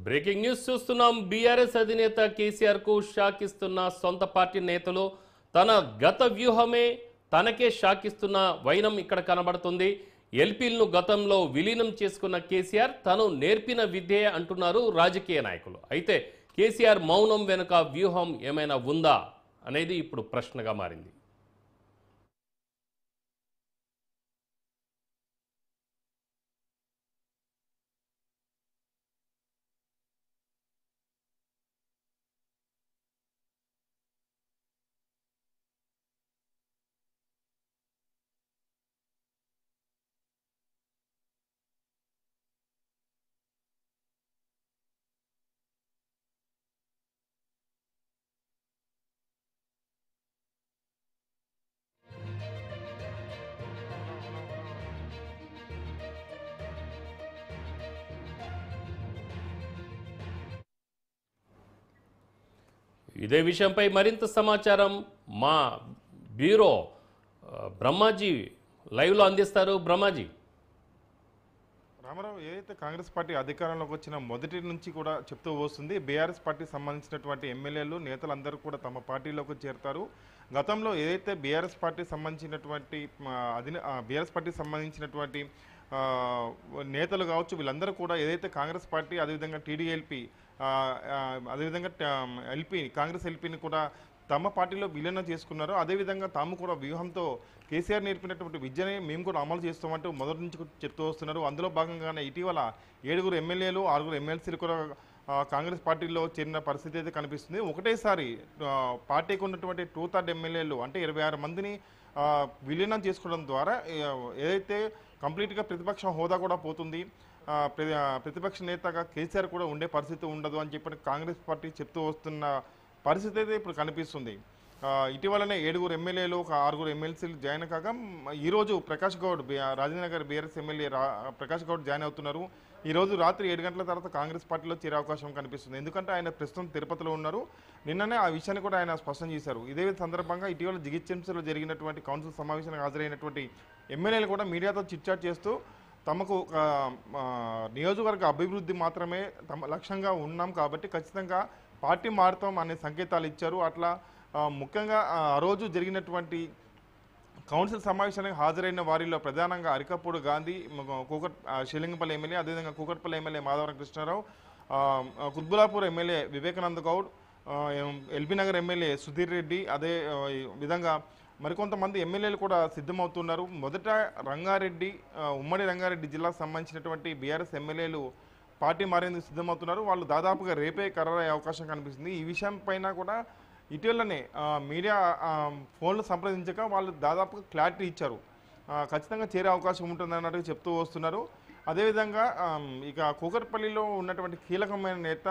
Breaking news చూస్తున్నాం BRS అధినేత కేసీఆర్ కు షాక్ ఇస్తున్న సొంత పార్టీ నేతలు తన గత వ్యూహమే తనకే షాక్ ఇస్తున్న వైనం ఇక్కడ కనబడుతుంది ఎల్పీలను గతంలో విలీనం చేసుకున్న కేసీఆర్ తను నేర్పిన విద్యే అంటున్నారు రాజకీయ నాయకులు అయితే కేసీఆర్ మౌనం వెనుక వ్యూహం ఏమైనా ఉందా అనేది ఇప్పుడు ప్రశ్నగా మారింది ఇదే విషయంపై మరింత సమాచారం మా బ్యూరో ఆ, బ్రహ్మాజీ లైవ్లో అందిస్తారు బ్రహ్మాజీ రామారావు ఏదైతే కాంగ్రెస్ పార్టీ అధికారంలోకి వచ్చిన మొదటి నుంచి కూడా చెప్తూ వస్తుంది బీఆర్ఎస్ పార్టీకి సంబంధించినటువంటి ఎమ్మెల్యేలు నేతలందరూ కూడా తమ పార్టీలోకి చేరుతారు గతంలో ఏదైతే బీఆర్ఎస్ పార్టీ సంబంధించినటువంటి ఆ, అధిన బీఆర్ఎస్ పార్టీకి సంబంధించినటువంటి ఆ, నేతలు కావచ్చు వీళ్ళందరూ కూడా ఏదైతే కాంగ్రెస్ పార్టీ అదేవిధంగా టీడీఎల్పీ అదేవిధంగా ఎల్పీ కాంగ్రెస్ ఎల్పీని కూడా తమ పార్టీలో విలీనం చేసుకున్నారో అదేవిధంగా తాము కూడా వ్యూహంతో కేసీఆర్ నేర్పినటువంటి విద్యని మేము కూడా అమలు చేస్తామంటూ మొదటి నుంచి కూడా చెప్తూ వస్తున్నారు అందులో భాగంగానే ఇటీవల ఏడుగురు ఎమ్మెల్యేలు ఆరుగురు ఎమ్మెల్సీలు కూడా ఆ, కాంగ్రెస్ పార్టీలో చేరిన పరిస్థితి అయితే కనిపిస్తుంది ఒకటేసారి ఆ, పార్టీకి ఉన్నటువంటి టూ థర్డ్ ఎమ్మెల్యేలు అంటే ఇరవై ఆరు మందిని ఆ, విలీనం చేసుకోవడం ద్వారా ఆ, ఏదైతే కంప్లీట్గా ప్రతిపక్ష హోదా కూడా పోతుంది ఆ, ప్ర- ఆ, ప్రతిపక్ష నేతగా కేసీఆర్ కూడా ఉండే పరిస్థితి ఉండదు అని చెప్పి కాంగ్రెస్ పార్టీ చెప్తూ వస్తున్న పరిస్థితి అయితే ఇప్పుడు కనిపిస్తుంది ఆ, ఇటీవలనే ఏడుగురు ఎమ్మెల్యేలు ఒక ఆరుగురు ఎమ్మెల్సీలు జాయిన్ కాగా మ్, ఈరోజు ప్రకాష్ గౌడ్ బి- రాజేంద్రనగర్ బీఆర్ఎస్ ఎమ్మెల్యే రా ప్రకాష్ గౌడ్ జాయిన్ అవుతున్నారు ఈ రోజు రాత్రి ఏడు గంటల తర్వాత కాంగ్రెస్ పార్టీలో చేరే అవకాశం కనిపిస్తుంది ఎందుకంటే ఆయన ప్రస్తుతం తిరుపతిలో ఉన్నారు నిన్ననే ఆ విషయాన్ని కూడా ఆయన స్పష్టం చేశారు ఇదే సందర్భంగా ఇటీవల జిగిత్సంలో జరిగినటువంటి కౌన్సిల్ సమావేశానికి హాజరైనటువంటి ఎమ్మెల్యేలు కూడా మీడియాతో చిట్చాట్ చేస్తూ తమకు ఒక ఆ, నియోజకవర్గ అభివృద్ధి మాత్రమే తమ లక్ష్యంగా ఉన్నాం కాబట్టి ఖచ్చితంగా పార్టీ మారుతాం అనే సంకేతాలు ఇచ్చారు అట్లా ఆ, ముఖ్యంగా ఆ ఆ రోజు జరిగినటువంటి కౌన్సిల్ సమావేశానికి హాజరైన వారిలో ప్రధానంగా అరికపూడి గాంధీ మ- కూకట్ ఆ, షిలింగపల్లి ఎమ్మెల్యే అదేవిధంగా కూకట్పల్లి ఎమ్మెల్యే మాధవరం కృష్ణారావు ఆ, ఆ, కుత్బులాపూర్ ఎమ్మెల్యే వివేకానంద గౌడ్ ఆ, ఎం- ఎల్బీ నగర్ ఎమ్మెల్యే సుధీర్ రెడ్డి అదే ఆ, ఈ విధంగా మరికొంతమంది ఎమ్మెల్యేలు కూడా సిద్ధమవుతున్నారు మొదట రంగారెడ్డి ఆ, ఉమ్మడి రంగారెడ్డి జిల్లాకు సంబంధించినటువంటి బీఆర్ఎస్ ఎమ్మెల్యేలు పార్టీ మారేందుకు సిద్ధమవుతున్నారు వాళ్ళు దాదాపుగా రేపే ఖరారయ్యే అవకాశం కనిపిస్తుంది ఈ విషయం పైన కూడా ఇటీవలనే ఆ, మీడియా ఆ, ఫోన్లు సంప్రదించక వాళ్ళు దాదాపుగా క్లారిటీ ఇచ్చారు ఆ, ఖచ్చితంగా చేరే అవకాశం ఉంటుంది అన్నట్టుగా చెప్తూ వస్తున్నారు అదేవిధంగా ఆమ్, ఇక కూకట్పల్లిలో ఉన్నటువంటి కీలకమైన నేత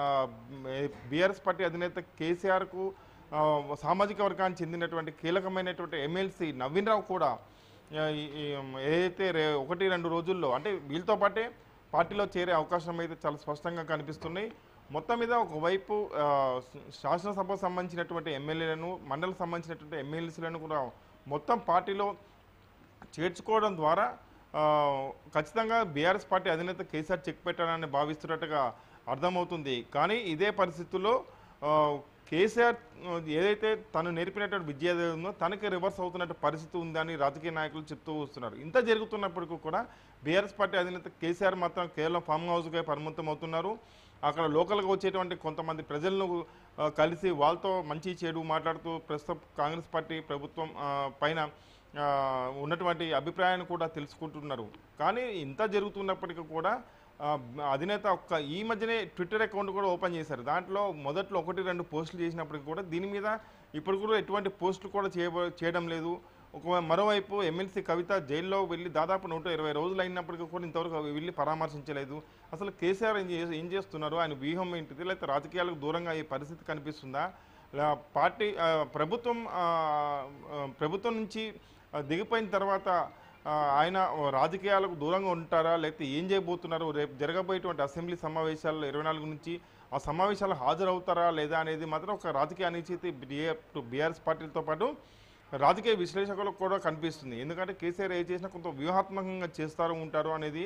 బీఆర్ఎస్ పార్టీ అధినేత కేసీఆర్కు ఆ, సామాజిక వర్గానికి చెందినటువంటి కీలకమైనటువంటి ఎమ్మెల్సీ నవీన్ రావు కూడా ఆ, ఈ- ఈ, ఏదైతే రే ఒకటి రెండు రోజుల్లో అంటే వీళ్ళతో పాటే పార్టీలో చేరే అవకాశం అయితే చాలా స్పష్టంగా కనిపిస్తున్నాయి మొత్తం మీద ఒకవైపు ఆ, శాసనసభకు సంబంధించినటువంటి ఎమ్మెల్యేలను మండలికి సంబంధించినటువంటి ఎమ్మెల్సీలను కూడా మొత్తం పార్టీలో చేర్చుకోవడం ద్వారా ఆ, ఖచ్చితంగా బీఆర్ఎస్ పార్టీ అధినేత కేసీఆర్ చెక్ పెట్టాలని భావిస్తున్నట్టుగా అర్థమవుతుంది కానీ ఇదే పరిస్థితుల్లో ఆ, కేసీఆర్ ఆ, ఏదైతే తను నేర్పినటువంటి విద్య ఏదైతే ఉందో తనకి రివర్స్ అవుతున్నట్టు పరిస్థితి ఉందని రాజకీయ నాయకులు చెప్తూ వస్తున్నారు ఇంత జరుగుతున్నప్పటికీ కూడా బీఆర్ఎస్ పార్టీ అధినేత కేసీఆర్ మాత్రం కేవలం ఫామ్ హౌస్గా పరిమితం అవుతున్నారు అక్కడ లోకల్గా వచ్చేటువంటి కొంతమంది ప్రజలను ఆ, కలిసి వాళ్ళతో మంచి చెడు మాట్లాడుతూ ప్రస్తుతం కాంగ్రెస్ పార్టీ ప్రభుత్వం ఆ, పైన ఆ, ఉన్నటువంటి అభిప్రాయాన్ని కూడా తెలుసుకుంటున్నారు కానీ ఇంత జరుగుతున్నప్పటికీ కూడా ఆ, అధినేత ఒక్క ఈ మధ్యనే ట్విట్టర్ అకౌంట్ కూడా ఓపెన్ చేశారు దాంట్లో మొదట్లో ఒకటి రెండు పోస్టులు చేసినప్పటికీ కూడా దీని మీద ఇప్పుడు కూడా ఎటువంటి పోస్టులు కూడా చేయబో చేయడం లేదు ఒక మరోవైపు ఎమ్మెల్సీ కవిత జైల్లో వెళ్ళి దాదాపు నూట ఇరవై రోజులు అయినప్పటికీ కూడా ఇంతవరకు వెళ్ళి పరామర్శించలేదు అసలు కేసీఆర్ ఏం చే- ఏం చేస్తున్నారు ఆయన వ్యూహం ఏంటిది లేకపోతే రాజకీయాలకు దూరంగా ఈ పరిస్థితి కనిపిస్తుందా లా- పార్టీ ఆ, ప్రభుత్వం ఆ, ఆ, ప్రభుత్వం నుంచి ఆ, దిగిపోయిన తర్వాత ఆ, ఆయన రాజకీయాలకు దూరంగా ఉంటారా లేకపోతే ఏం చేయబోతున్నారు రేపు జరగబోయేటువంటి అసెంబ్లీ సమావేశాల్లో ఇరవై నాలుగు నుంచి ఆ సమావేశాలు హాజరవుతారా లేదా అనేది మాత్రం ఒక రాజకీయ అనిశ్చితి బీఆర్ఎస్ పార్టీలతో పాటు రాజకీయ విశ్లేషకులకు కూడా కనిపిస్తుంది ఎందుకంటే కేసీఆర్ ఏ చేసినా కొంత వ్యూహాత్మకంగా చేస్తారు ఉంటారు అనేది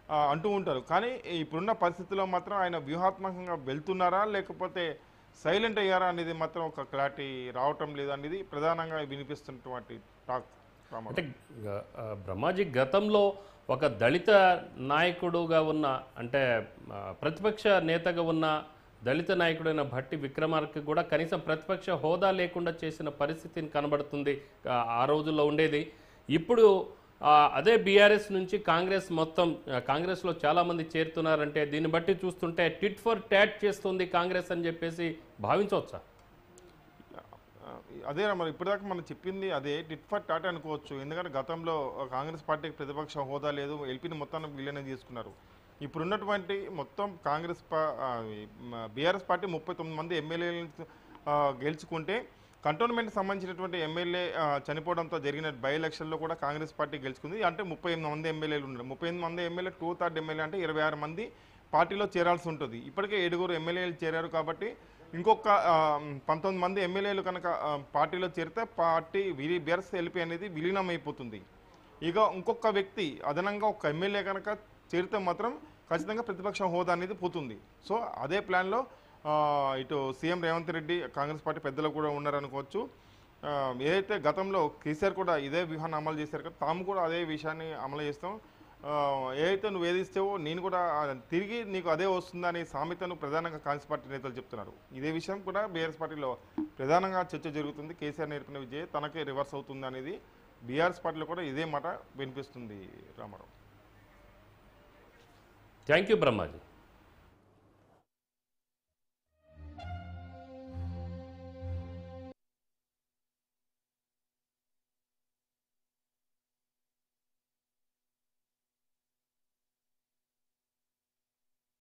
ఆ, అంటూ ఉంటారు కానీ ఇప్పుడున్న పరిస్థితుల్లో మాత్రం ఆయన వ్యూహాత్మకంగా వెళ్తున్నారా లేకపోతే సైలెంట్ అయ్యారా అనేది మాత్రం ఒక క్లారిటీ రావటం లేదు అనేది ప్రధానంగా వినిపిస్తున్నటువంటి టాక్ రామారావు. అంటే గ- ఆ, బ్రహ్మాజీ గతంలో ఒక దళిత నాయకుడుగా ఉన్న అంటే ఆ, ప్రతిపక్ష నేతగా ఉన్న దళిత నాయకుడైన భట్టి విక్రమార్క కూడా కనీసం ప్రతిపక్ష హోదా లేకుండా చేసిన పరిస్థితిని కనబడుతుంది ఆ, ఆ రోజుల్లో ఉండేది ఇప్పుడు ఆ, అదే బీఆర్ఎస్ నుంచి కాంగ్రెస్ మొత్తం ఆ, కాంగ్రెస్లో చాలామంది చేరుతున్నారంటే దీన్ని బట్టి చూస్తుంటే టిట్ ఫర్ ట్యాట్ చేస్తుంది కాంగ్రెస్ అని చెప్పేసి భావించవచ్చా ఆ, అదే మరి ఇప్పటిదాకా మనం చెప్పింది అదే టిట్ ఫర్ టాటా అనుకోవచ్చు ఎందుకంటే గతంలో కాంగ్రెస్ పార్టీకి ప్రతిపక్ష హోదా లేదు ఎల్పీని మొత్తాన్ని విలీనం చేసుకున్నారు ఇప్పుడున్నటువంటి మొత్తం కాంగ్రెస్ బీఆర్ఎస్ పార్టీ ముప్పై తొమ్మిది మంది ఎమ్మెల్యేలను గెలుచుకుంటే కంటోన్మెంట్ సంబంధించినటువంటి ఎమ్మెల్యే ఆ, చనిపోవడంతో జరిగిన బై ఎలక్షన్లో కూడా కాంగ్రెస్ పార్టీ గెలుచుకుంది అంటే ముప్పై ఎనిమిది మంది ఎమ్మెల్యేలు ఉన్నారు ముప్పై ఎనిమిది మంది ఎమ్మెల్యే టూ థర్డ్ ఎమ్మెల్యే అంటే ఇరవై ఆరు మంది పార్టీలో చేరాల్సి ఉంటుంది ఇప్పటికే ఏడుగురు ఎమ్మెల్యేలు చేరారు కాబట్టి ఇంకొక ఆ, పంతొమ్మిది మంది ఎమ్మెల్యేలు కనుక ఆ, పార్టీలో చేరితే పార్టీ విలి బీఆర్ఎస్ ఎల్పీ అనేది విలీనం అయిపోతుంది ఇక ఇంకొక వ్యక్తి అదనంగా ఒక ఎమ్మెల్యే కనుక చేరితే మాత్రం ఖచ్చితంగా ప్రతిపక్ష హోదా అనేది పోతుంది సో అదే ప్లాన్లో ఆ, ఇటు సీఎం రేవంత్ రెడ్డి కాంగ్రెస్ పార్టీ పెద్దలు కూడా ఉన్నారనుకోవచ్చు ఆ, ఏదైతే గతంలో కేసీఆర్ కూడా ఇదే వ్యూహాన్ని అమలు చేశారు కదా తాము కూడా అదే విషయాన్ని అమలు చేస్తాం ఆ, ఏదైతే నువ్వు ఏదిస్తావో నేను కూడా ఆ, తిరిగి నీకు అదే వస్తుందని సామెతను ప్రధానంగా కాంగ్రెస్ పార్టీ నేతలు చెప్తున్నారు ఇదే విషయం కూడా బీఆర్ఎస్ పార్టీలో ప్రధానంగా చర్చ జరుగుతుంది కేసీఆర్ నేర్పిన విజయ్ తనకే రివర్స్ అవుతుంది అనేది బీఆర్ఎస్ పార్టీలో కూడా ఇదే మాట వినిపిస్తుంది రామారావు థ్యాంక్ యూ బ్రహ్మాజీ